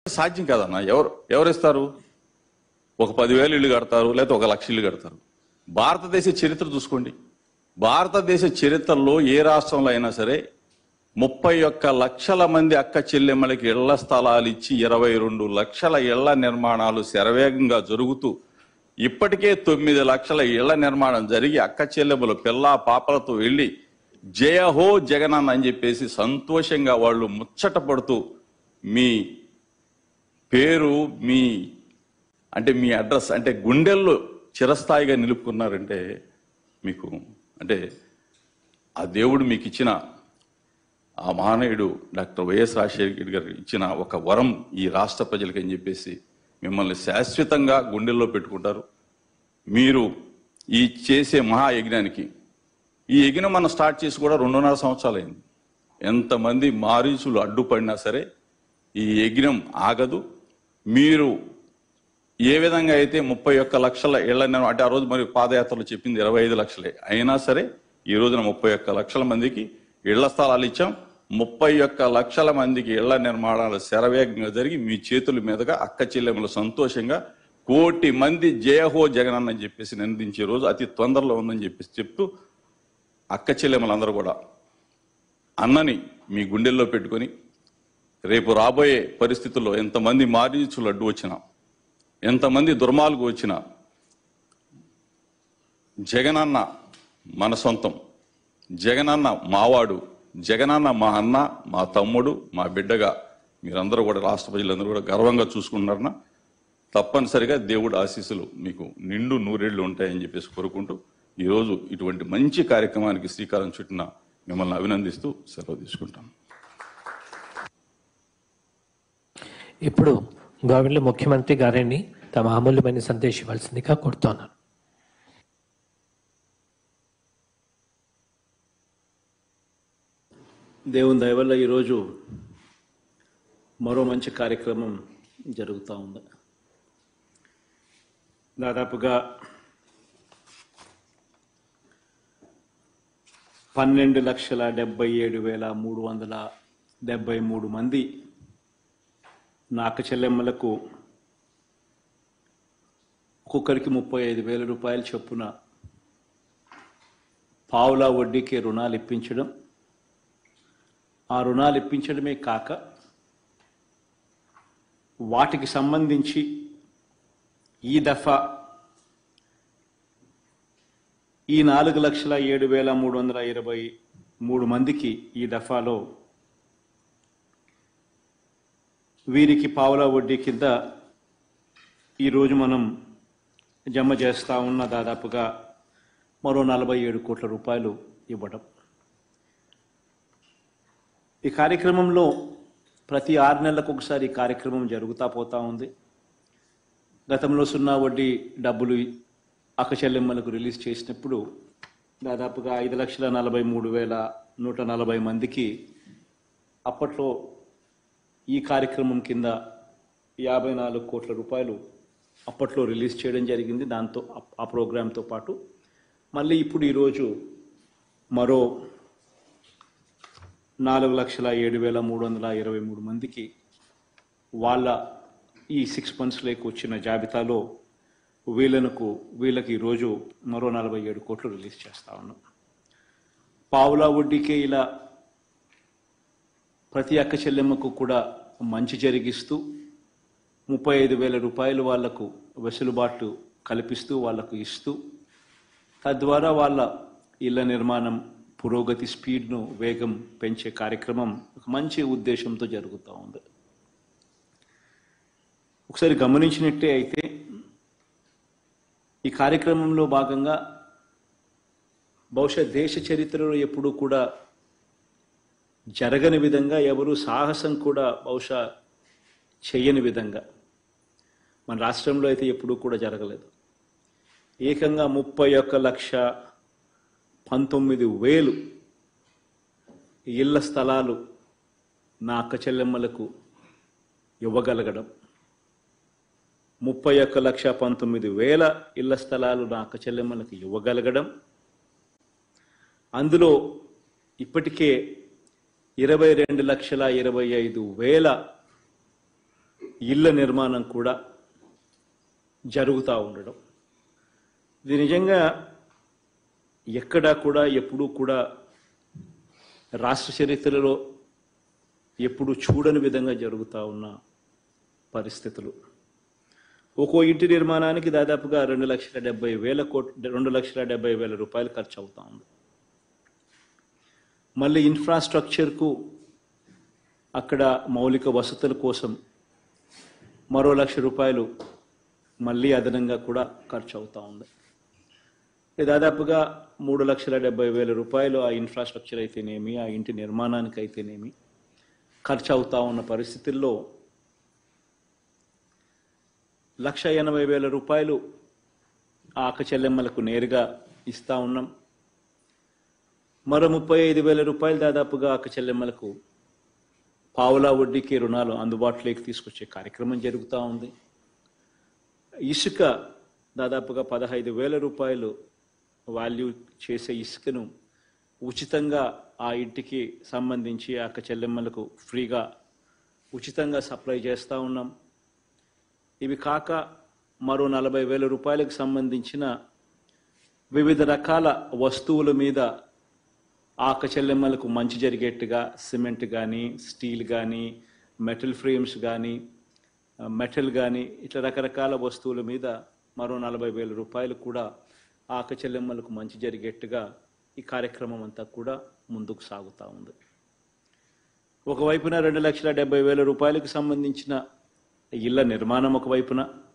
సాధ్యం కాదన్న ఎవరు ఎవరిస్తారు ఒక పదివేలు ఇల్లు కడతారు లేకపోతే ఒక లక్ష ఇల్లు కడతారు భారతదేశ చరిత్ర చూసుకోండి భారతదేశ చరిత్రలో ఏ రాష్ట్రంలో అయినా సరే ముప్పై ఒక్క లక్షల మంది అక్క చెల్లెమ్మలకి ఇళ్ల స్థలాలు ఇచ్చి ఇరవై రెండు లక్షల ఇళ్ల నిర్మాణాలు శరవేగంగా జరుగుతూ ఇప్పటికే తొమ్మిది లక్షల ఇళ్ల నిర్మాణం జరిగి అక్క చెల్లెమ్మలు పిల్ల పాపలతో వెళ్ళి జయహో జగనన్న అని చెప్పేసి సంతోషంగా వాళ్ళు ముచ్చట పడుతూ మీ పేరు మీ అంటే మీ అడ్రస్ అంటే గుండెల్లో చిరస్థాయిగా నిలుపుకున్నారంటే మీకు అంటే ఆ దేవుడు మీకు ఇచ్చిన ఆ మహానయుడు డాక్టర్ వైఎస్ రాజశేఖర గారు ఇచ్చిన ఒక వరం ఈ రాష్ట్ర ప్రజలకి అని చెప్పేసి మిమ్మల్ని శాశ్వతంగా గుండెల్లో పెట్టుకుంటారు మీరు ఈ చేసే మహాయజ్ఞానికి ఈ యజ్ఞం మనం స్టార్ట్ చేసి కూడా రెండున్నర సంవత్సరాలు అయింది ఎంతమంది మారీచులు అడ్డుపడినా సరే ఈ యజ్ఞం ఆగదు మీరు ఏ విధంగా అయితే ముప్పై ఒక్క లక్షల ఇళ్ల నిర్మాణం అంటే ఆ రోజు మరి పాదయాత్రలో చెప్పింది ఇరవై ఐదు లక్షలే అయినా సరే ఈ రోజున ముప్పై ఒక్క లక్షల మందికి ఇళ్ల స్థలాలు ఇచ్చాం ముప్పై ఒక్క లక్షల మందికి ఇళ్ల నిర్మాణాలు శరవేగంగా జరిగి మీ చేతుల మీదుగా అక్క చెల్లెములు సంతోషంగా కోటి మంది జయహో జగనన్న అని చెప్పేసి నిందించే రోజు అతి తొందరలో ఉందని చెప్పేసి చెప్తూ అక్క చెల్లెములందరూ కూడా అన్నని మీ గుండెల్లో పెట్టుకొని రేపు రాబోయే పరిస్థితుల్లో ఎంతమంది మారీచులు అడ్డు వచ్చినా ఎంతమంది దుర్మార్గు వచ్చినా జగనన్న మన సొంతం జగనన్న మావాడు జగనన్న మా అన్న మా తమ్ముడు మా బిడ్డగా మీరందరూ కూడా రాష్ట్ర ప్రజలందరూ కూడా గర్వంగా చూసుకుంటున్నారన్న తప్పనిసరిగా దేవుడు ఆశీస్సులు మీకు నిండు నూరేళ్లు ఉంటాయని చెప్పేసి కోరుకుంటూ ఈరోజు ఇటువంటి మంచి కార్యక్రమానికి శ్రీకారం చుట్టిన మిమ్మల్ని అభినందిస్తూ సెలవు తీసుకుంటాను ఇప్పుడు గవర్నర్ ముఖ్యమంత్రి గారిని తమ అమూల్యమైన సందేశం ఇవ్వాల్సిందిగా కోరుతున్నాను దేవుని దయ వల్ల ఈరోజు మరో మంచి కార్యక్రమం జరుగుతూ ఉంది దాదాపుగా పన్నెండు లక్షల డెబ్బై ఏడు వేల మూడు వందల డెబ్బై మూడు మంది నాక చెల్లెమ్మలకు ఒక్కొక్కరికి ముప్పై ఐదు వేల రూపాయల చొప్పున పావులా వడ్డీకి రుణాలు ఇప్పించడం ఆ రుణాలు ఇప్పించడమే కాక వాటికి సంబంధించి ఈ దఫా ఈ నాలుగు లక్షల ఏడు వేల మూడు వందల ఇరవై మూడు మందికి ఈ దఫాలో వీరికి పావుల వడ్డీ కింద ఈరోజు మనం జమ చేస్తా ఉన్న దాదాపుగా మరో నలభై ఏడు కోట్ల రూపాయలు ఇవ్వడం ఈ కార్యక్రమంలో ప్రతి ఆరు నెలలకు ఒకసారి ఈ కార్యక్రమం జరుగుతూ పోతా ఉంది గతంలో సున్నా వడ్డీ డబ్బులు అక్కచెల్లెమ్మలకు రిలీజ్ చేసినప్పుడు దాదాపుగా ఐదు లక్షల నలభై మూడు వేల నూట నలభై మందికి అప్పట్లో ఈ కార్యక్రమం కింద యాభై నాలుగు కోట్ల రూపాయలు అప్పట్లో రిలీజ్ చేయడం జరిగింది దాంతో ఆ- ఆ ప్రోగ్రాంతో పాటు మళ్ళీ ఇప్పుడు ఈరోజు మరో నాలుగు లక్షల ఏడు వేల మూడు వందల ఇరవై మూడు మందికి వాళ్ళ ఈ సిక్స్ మంత్స్లోకి వచ్చిన జాబితాలో వీళ్ళకు వీళ్ళకి ఈరోజు మరో నలభై ఏడు కోట్లు రిలీజ్ చేస్తా ఉన్నాం పావులా వడ్డీకే ఇలా ప్రతి అక్క చెల్లెమ్మకు కూడా మంచి జరిగిస్తూ ముప్పై ఐదు వేల రూపాయలు వాళ్లకు వెసులుబాటు కల్పిస్తూ వాళ్లకు ఇస్తూ తద్వారా వాళ్ళ ఇళ్ల నిర్మాణం పురోగతి స్పీడ్ను వేగం పెంచే కార్యక్రమం ఒక మంచి ఉద్దేశంతో జరుగుతూ ఉంది ఒకసారి గమనించినట్టే అయితే ఈ కార్యక్రమంలో భాగంగా బహుశా దేశ చరిత్రలో ఎప్పుడూ కూడా జరగని విధంగా ఎవరు సాహసం కూడా బహుశా చేయని విధంగా మన రాష్ట్రంలో అయితే ఎప్పుడూ కూడా జరగలేదు ఏకంగా ముప్పై ఒక్క లక్ష పంతొమ్మిది వేలు ఇళ్ల స్థలాలు నా అక్క చెల్లెమ్మలకు ఇవ్వగలగడం ముప్పై ఒక్క లక్ష పంతొమ్మిది వేల ఇళ్ల స్థలాలు నా అక్క చెల్లెమ్మలకు ఇవ్వగలగడం అందులో ఇప్పటికే ఇరవై రెండు లక్షల ఇరవై ఐదు వేల ఇళ్ల నిర్మాణం కూడా జరుగుతూ ఉండడం ఇది నిజంగా ఎక్కడా కూడా ఎప్పుడూ కూడా రాష్ట్ర చరిత్రలో ఎప్పుడు చూడని విధంగా జరుగుతూ ఉన్న పరిస్థితులు ఒక్కో ఇంటి నిర్మాణానికి దాదాపుగా రెండు లక్షల డెబ్బై వేల కోట్ రెండు లక్షల డెబ్బై వేల రూపాయలు ఖర్చు అవుతా ఉంది మళ్ళీ ఇన్ఫ్రాస్ట్రక్చర్కు అక్కడ మౌలిక వసతుల కోసం మరో లక్ష రూపాయలు మళ్ళీ అదనంగా కూడా ఖర్చు అవుతా ఉంది ఇది దాదాపుగా మూడు లక్షల డెబ్బై వేల రూపాయలు ఆ ఇన్ఫ్రాస్ట్రక్చర్ అయితేనేమి ఆ ఇంటి నిర్మాణానికి అయితేనేమి ఖర్చు అవుతా ఉన్న పరిస్థితుల్లో లక్ష ఎనభై వేల రూపాయలు ఆ అక్క చెల్లెమ్మలకు నేరుగా ఇస్తా ఉన్నాం మరో ముప్పై ఐదు వేల రూపాయలు దాదాపుగా అక్క చెల్లెమ్మలకు పావులా వడ్డీకి రుణాలు అందుబాటులోకి తీసుకొచ్చే కార్యక్రమం జరుగుతూ ఉంది ఇసుక దాదాపుగా పదహైదు వేల రూపాయలు వాల్యూ చేసే ఇసుకను ఉచితంగా ఆ ఇంటికి సంబంధించి ఆ అక్క చెల్లెమ్మలకు ఫ్రీగా ఉచితంగా సప్లై చేస్తూ ఉన్నాం ఇవి కాక మరో నలభై వేల రూపాయలకు సంబంధించిన వివిధ రకాల వస్తువుల మీద ఆక చెల్లెమ్మలకు మంచి జరిగేట్టుగా సిమెంట్ కానీ స్టీల్ కానీ మెటల్ ఫ్రేమ్స్ కానీ మెటల్ కానీ ఇట్లా రకరకాల వస్తువుల మీద మరో నలభై వేల రూపాయలు కూడా ఆక చెల్లెమ్మలకు మంచి జరిగేట్టుగా ఈ కార్యక్రమం అంతా కూడా ముందుకు సాగుతూ ఉంది ఒకవైపున రెండు లక్షల డెబ్బై వేల రూపాయలకు సంబంధించిన ఇళ్ల నిర్మాణం ఒకవైపున